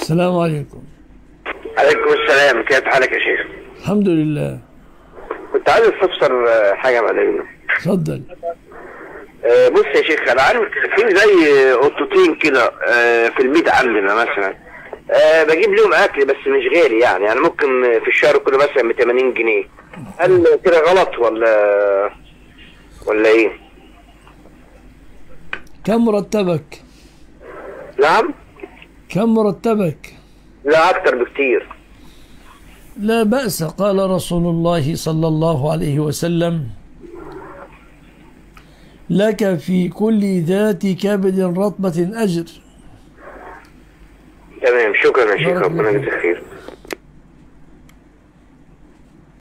السلام عليكم عليكم السلام كيف حالك يا شيخ الحمد لله كنت عايز استفسر آه، حاجه معلمنا تفضل آه، بص يا شيخ انا عارف في زي قطتين كده آه، في البيت عندنا مثلا آه، بجيب لهم اكل بس مش غالي يعني يعني ممكن في الشهر كله مثلا ب 80 جنيه هل كده غلط ولا ولا ايه؟ كم مرتبك نعم؟ كم مرتبك لا اكتر بكتير لا بأس قال رسول الله صلى الله عليه وسلم لك في كل ذات كبد رطبة أجر تمام شكرا يا شيخ بارك ربنا الله يجزيك خير